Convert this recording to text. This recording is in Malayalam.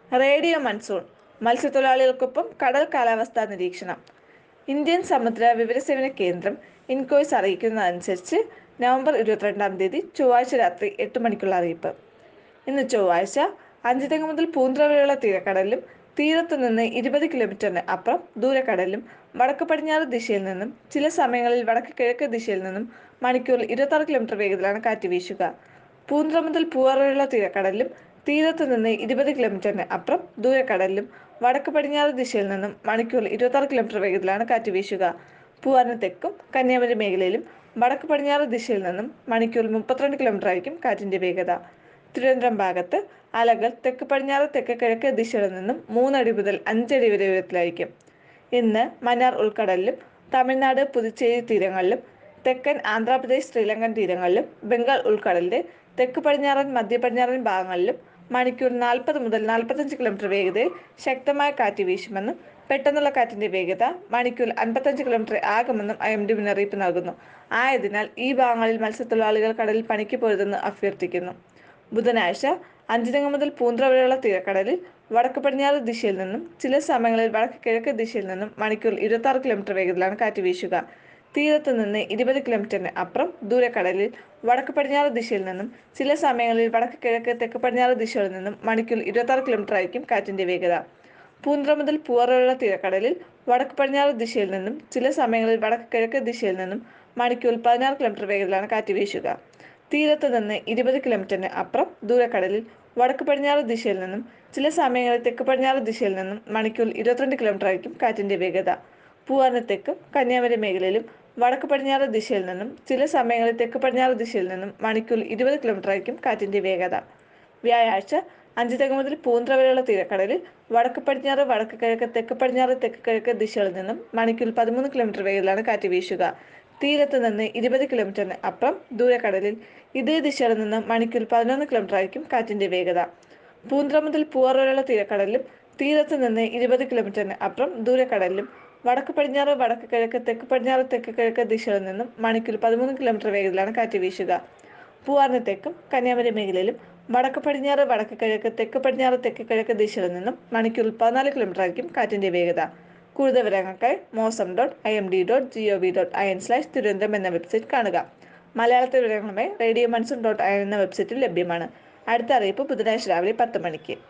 റേഡിയോ മൺസൂൺ മത്സ്യത്തൊഴിലാളികൾക്കൊപ്പം കടൽ കാലാവസ്ഥാ നിരീക്ഷണം ഇന്ത്യൻ സമുദ്ര വിവരസേവന കേന്ദ്രം ഇൻകോയ്സ് അറിയിക്കുന്നതനുസരിച്ച് നവംബർ ഇരുപത്തിരണ്ടാം തീയതി ചൊവ്വാഴ്ച രാത്രി എട്ട് മണിക്കുള്ള അറിയിപ്പ് ഇന്ന് ചൊവ്വാഴ്ച അഞ്ചുതെങ്ങ് മുതൽ പൂന്തുറ വരെയുള്ള തീരക്കടലിലും തീരത്തു നിന്ന് ഇരുപത് കിലോമീറ്ററിന് അപ്പുറം ദൂരക്കടലിലും വടക്ക് പടിഞ്ഞാറ് ദിശയിൽ നിന്നും ചില സമയങ്ങളിൽ വടക്ക് കിഴക്ക് ദിശയിൽ നിന്നും മണിക്കൂറിൽ ഇരുപത്താറ് കിലോമീറ്റർ വേഗത്തിലാണ് കാറ്റ് വീശുക പൂന്തുറ മുതൽ പൂവാർ വരെയുള്ള തീരക്കടലിലും തീരത്തു നിന്ന് ഇരുപത് കിലോമീറ്ററിന് അപ്പുറം ദൂരക്കടലിലും വടക്ക് പടിഞ്ഞാറ് ദിശയിൽ നിന്നും മണിക്കൂറിൽ ഇരുപത്താറ് കിലോമീറ്റർ വേഗത്തിലാണ് കാറ്റ് വീശുക പൂവാറിന് തെക്കും കന്യാകുമാരി മേഖലയിലും വടക്ക് പടിഞ്ഞാറ് ദിശയിൽ നിന്നും മണിക്കൂറിൽ മുപ്പത്തിരണ്ട് കിലോമീറ്റർ ആയിരിക്കും കാറ്റിന്റെ വേഗത തിരുവനന്തപുരം ഭാഗത്ത് അലകൾ തെക്ക് പടിഞ്ഞാറ് തെക്ക് കിഴക്ക് ദിശയിൽ നിന്നും മൂന്നടി മുതൽ അഞ്ചടി വരെ ഉയരത്തിലായിരിക്കും ഇന്ന് മന്നാർ ഉൾക്കടലിലും തമിഴ്നാട് പുതുച്ചേരി തീരങ്ങളിലും തെക്കൻ ആന്ധ്രാപ്രദേശ് ശ്രീലങ്കൻ തീരങ്ങളിലും ബംഗാൾ ഉൾക്കടലിന്റെ തെക്ക് പടിഞ്ഞാറൻ മധ്യ പടിഞ്ഞാറൻ ഭാഗങ്ങളിലും മണിക്കൂർ നാൽപ്പത് മുതൽ നാൽപ്പത്തഞ്ച് കിലോമീറ്റർ വേഗതയിൽ ശക്തമായ കാറ്റ് വീശുമെന്നും പെട്ടെന്നുള്ള കാറ്റിന്റെ വേഗത മണിക്കൂർ അൻപത്തഞ്ച് കിലോമീറ്റർ ആകുമെന്നും ഐ എം ഡി മുന്നറിയിപ്പ് നൽകുന്നു ആയതിനാൽ ഈ ഭാഗങ്ങളിൽ മത്സ്യത്തൊഴിലാളികൾ കടലിൽ പണിക്ക് പോരുതെന്ന് അഭ്യർത്ഥിക്കുന്നു ബുധനാഴ്ച അഞ്ചിനങ്ങ് മുതൽ പൂന്തുറ വരെയുള്ള തീരക്കടലിൽ വടക്ക് പടിഞ്ഞാറ് ദിശയിൽ നിന്നും ചില സമയങ്ങളിൽ വടക്ക് കിഴക്ക് ദിശയിൽ നിന്നും മണിക്കൂറിൽ ഇരുപത്തി ആറ് കിലോമീറ്റർ വേഗത്തിലാണ് കാറ്റ് വീശുക തീരത്ത് നിന്ന് ഇരുപത് കിലോമീറ്ററിന് അപ്പുറം ദൂരക്കടലിൽ വടക്ക് പടിഞ്ഞാറ് ദിശയിൽ നിന്നും ചില സമയങ്ങളിൽ വടക്ക് കിഴക്ക് തെക്ക് പടിഞ്ഞാറ് ദിശയിൽ നിന്നും മണിക്കൂറിൽ ഇരുപത്തി ആറ് കിലോമീറ്റർ ആയിരിക്കും കാറ്റിന്റെ വേഗത പൂന്തുറ മുതൽ പൂവാർ വരെയുള്ള തീരക്കടലിൽ വടക്ക് പടിഞ്ഞാറ് ദിശയിൽ നിന്നും ചില സമയങ്ങളിൽ വടക്ക് കിഴക്ക് ദിശയിൽ നിന്നും മണിക്കൂറിൽ പതിനാറ് കിലോമീറ്റർ വേഗത്തിലാണ് കാറ്റ് വീശുക തീരത്ത് നിന്ന് ഇരുപത് കിലോമീറ്ററിന് അപ്പുറം ദൂരക്കടലിൽ വടക്ക് പടിഞ്ഞാറ് ദിശയിൽ നിന്നും ചില സമയങ്ങളിൽ തെക്ക് പടിഞ്ഞാറ് ദിശയിൽ നിന്നും മണിക്കൂറിൽ ഇരുപത്തിരണ്ട് കിലോമീറ്റർ ആയിരിക്കും കാറ്റിന്റെ വേഗത പൂവാറിന് തെക്കും കന്യാകുമാരി മേഖലയിലും വടക്ക് പടിഞ്ഞാറ് ദിശയിൽ നിന്നും ചില സമയങ്ങളിൽ തെക്ക് പടിഞ്ഞാറ് ദിശയിൽ നിന്നും മണിക്കൂറിൽ ഇരുപത് കിലോമീറ്റർ ആയിരിക്കും കാറ്റിന്റെ വേഗത വ്യാഴാഴ്ച അഞ്ച് തെങ്ങ് മുതൽ പൂന്തുറ വരെയുള്ള തീരക്കടലിൽ വടക്ക് പടിഞ്ഞാറ് വടക്ക് കിഴക്ക് തെക്ക് പടിഞ്ഞാറ് തെക്ക് കിഴക്ക് ദിശകളിൽ നിന്നും മണിക്കൂറിൽ പതിമൂന്ന് കിലോമീറ്റർ വേഗത്തിലാണ് കാറ്റ് വീശുക തീരത്ത് നിന്ന് ഇരുപത് കിലോമീറ്ററിന് അപ്പുറം ദൂരക്കടലിൽ ഇതേ ദിശയിൽ നിന്ന് മണിക്കൂറിൽ പതിനൊന്ന് കിലോമീറ്റർ ആയിരിക്കും കാറ്റിന്റെ വേഗത പൂന്തുറ മുതൽ പൂവാർ വരെയുള്ള തീരക്കടലിലും തീരത്ത് നിന്ന് ഇരുപത് കിലോമീറ്ററിന് അപ്പുറം ദൂരക്കടലിലും വടക്ക് പടിഞ്ഞാറ് വടക്ക് കിഴക്ക് തെക്ക് പടിഞ്ഞാറ് തെക്ക് കിഴക്ക് ദിശയിൽ നിന്നും മണിക്കൂറിൽ പതിമൂന്ന് കിലോമീറ്റർ വേഗത്തിലാണ് കാറ്റ് വീശുക പൂവാറിന് തെക്കും കന്യാകുമാരി മേഖലയിലും വടക്ക് പടിഞ്ഞാറ് വടക്ക് കിഴക്ക് തെക്ക് പടിഞ്ഞാറ് തെക്ക് കിഴക്ക് ദിശയിൽ നിന്നും മണിക്കൂറിൽ പതിനാല് കിലോമീറ്റർ ആയിരിക്കും കാറ്റിന്റെ വേഗത കൂടുതൽ വിവരങ്ങൾക്കായി Mausam dot I M D dot G O V dot I N slash Thiruvananthapuram എന്ന വെബ്സൈറ്റ് കാണുക മലയാളത്തിൽ വിവരങ്ങളുമായി radio monsoon dot I N എന്ന വെബ്സൈറ്റിൽ ലഭ്യമാണ് അടുത്ത അറിയിപ്പ് ബുധനാഴ്ച രാവിലെ പത്ത് മണിക്ക്